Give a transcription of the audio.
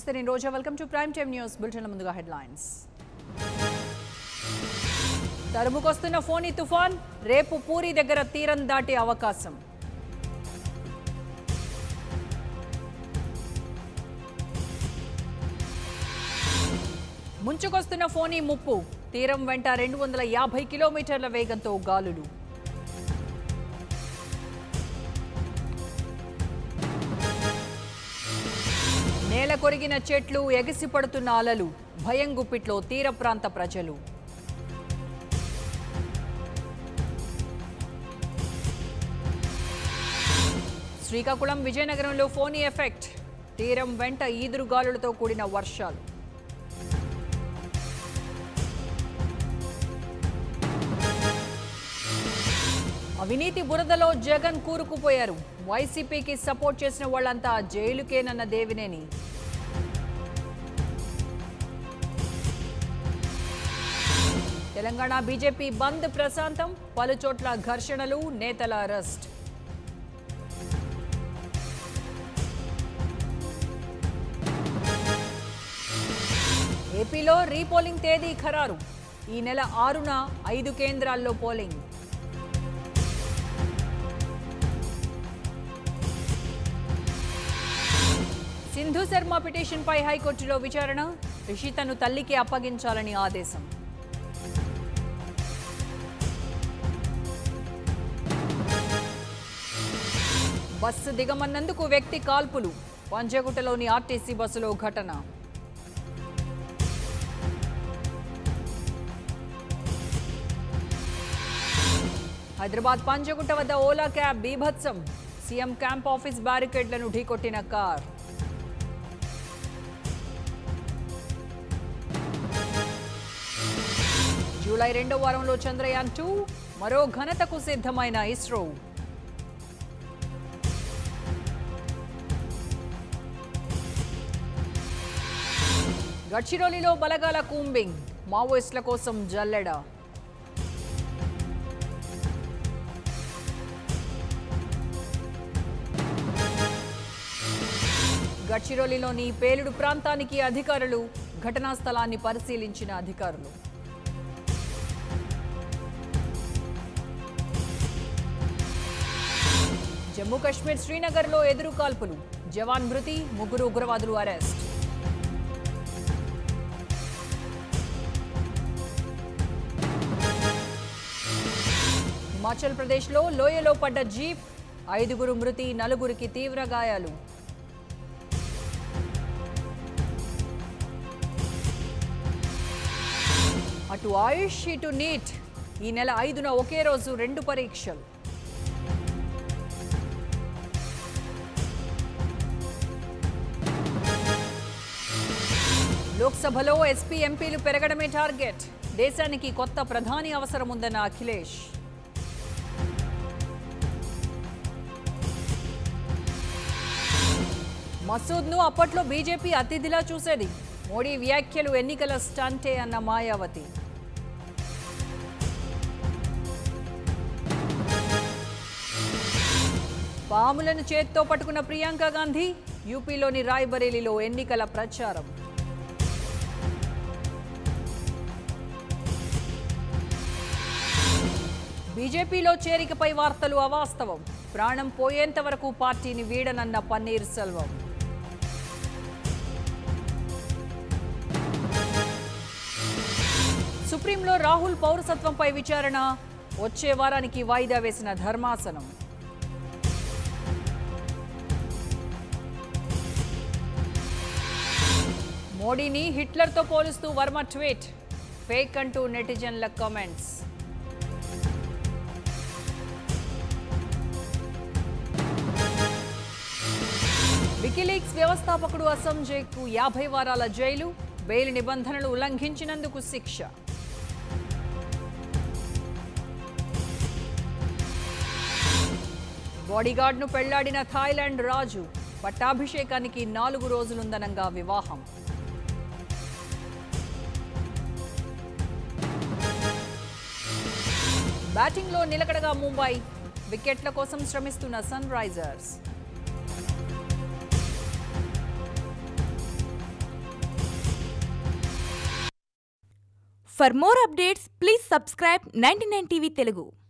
నమస్తే నేను Roja welcome to prime time news bulletin ముందుగా హెడ్లైన్స్ తరుముకొస్తున్న ఫోని తుఫాన్ రేపు పూరి దగ్గర తీరం దాటే అవకాశం ముంచుకొస్తున్న ఫోని ముప్పు తీరం వెంట రెండు వందల యాభై కిలోమీటర్ల వేగంతో గాలులు నేల కొరిగిన చెట్లు ఎగిసిపడుతున్న అలలు భయం గుప్పిట్లో తీర ప్రాంత ప్రజలు శ్రీకాకుళం విజయనగరంలో ఫోనీ ఎఫెక్ట్ తీరం వెంట ఈదురుగాలులతో కూడిన వర్షాలు అవినీతి బురదలో జగన్ కూరుకుపోయారు వైసీపీకి సపోర్ట్ చేసిన వాళ్ళంతా జైలుకేనన్న దేవినేని తెలంగాణ బీజేపీ బంద్ ప్రశాంతం పలుచోట్ల ఘర్షణలు నేతల అరెస్ట్ ఏపీలో రీపోలింగ్ తేదీ ఖరారు ఈ నెల ఆరున ఐదు కేంద్రాల్లో పోలింగ్ సింధు శర్మ పిటిషన్పై హైకోర్టులో విచారణ రిషితను తల్లికి అప్పగించాలని ఆదేశం బస్సు దిగమన్నందుకు వ్యక్తి కాల్పులు పంజగుట్టలోని ఆర్టీసీ బస్సులో ఘటన హైదరాబాద్ పంజగుట్ట వద్ద ఓలా క్యాబ్ బీభత్సం సీఎం క్యాంప్ ఆఫీస్ బ్యారికేడ్లను ఢీకొట్టిన కార్ జూలై రెండో వారంలో చంద్రయాన్ టూ మరో ఘనతకు సిద్ధమైన ఇస్రో గడ్చిరోలిలో బలగాల కూంబింగ్ మావోయిస్టుల కోసం జల్లెడ గడ్చిరోలిలోని పేలుడు ప్రాంతానికి అధికారులు ఘటనా స్థలాన్ని పరిశీలించిన అధికారులు జమ్మూ కాశ్మీర్ శ్రీనగర్లో ఎదురు కాల్పులు జవాన్ మృతి ముగ్గురు ఉగ్రవాదులు అరెస్ట్ హిమాచల్ ప్రదేశ్లో లోయలో పడ్డ జీప్ ఐదుగురు మృతి నలుగురికి తీవ్ర గాయాలు అటు ఆయుష్ ఇటు నీట్ ఈ నెల ఐదున ఒకే రోజు రెండు పరీక్షలు లోక్సభలో ఎస్పీ ఎంపీలు పెరగడమే టార్గెట్ దేశానికి కొత్త ప్రధాని అవసరం ఉందన్న అఖిలేష్ మసూద్ను అప్పట్లో బీజేపీ అతిథిలా చూసేది మోడీ వ్యాఖ్యలు ఎన్నికల స్టంటే అన్న మాయావతి పాములను చేత్తో పట్టుకున్న ప్రియాంక గాంధీ యూపీలోని రాయ్బరేలీలో ఎన్నికల ప్రచారం బీజేపీలో చేరికపై వార్తలు అవాస్తవం ప్రాణం పోయేంత వరకు పార్టీని వీడనన్న పన్నీర్ సెల్వం సుప్రీంలో రాహుల్ పౌరసత్వంపై విచారణ వచ్చే వారానికి వాయిదా వేసిన ధర్మాసనం మోడీని హిట్లర్తో పోలుస్తూ వర్మ ట్వీట్ ఫేక్ అంటూ నెటిజన్ల కామెంట్స్ వికీలీక్స్ వ్యవస్థాపకుడు అసంజయ్కు యాభై వారాల జైలు బెయిల్ నిబంధనలు ఉల్లంఘించినందుకు శిక్ష బాడీగార్డ్ను పెళ్లాడిన థాయిలాండ్ రాజు పట్టాభిషేకానికి నాలుగు రోజులుందనంగా వివాహం బ్యాటింగ్లో నిలకడగా ముంబై వికెట్ల కోసం శ్రమిస్తున్న Sunrisers for more updates please subscribe ninety TV Telugu